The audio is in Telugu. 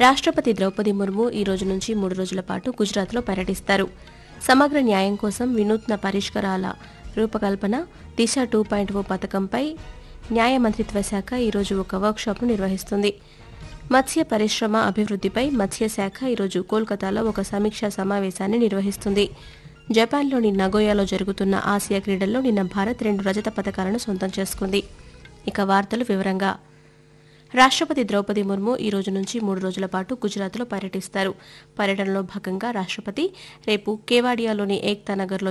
రాష్ట్రపతి ద్రౌపది ముర్ము ఈ రోజు నుంచి మూడు రోజుల పాటు గుజరాత్లో పర్యటిస్తారు సమగ్ర న్యాయం కోసం వినూత్న పరిష్కారాల రూపకల్పన దిశ టూ పాయింట్ ఓ పథకంపై న్యాయ మంత్రిత్వ శాఖ ఈరోజు ఒక వర్క్షాప్ను నిర్వహిస్తుంది మత్స్య పరిశ్రమ అభివృద్ధిపై మత్స్య శాఖ ఈరోజు కోల్కతాలో ఒక సమీక్షా సమావేశాన్ని నిర్వహిస్తుంది జపాన్లోని నగోయాలో జరుగుతున్న ఆసియా క్రీడల్లో నిన్న భారత్ రెండు రజత పథకాలను సొంతం చేసుకుంది ఇక వార్తలు వివరంగా రాష్ట్రపతి ద్రౌపది ముర్ము ఈ రోజు నుంచి మూడు రోజుల పాటు గుజరాత్లో పర్యటిస్తారు పర్యటనలో భాగంగా రాష్ట్రపతి రేపు కేవాడియాలోని ఏక్తా నగర్లో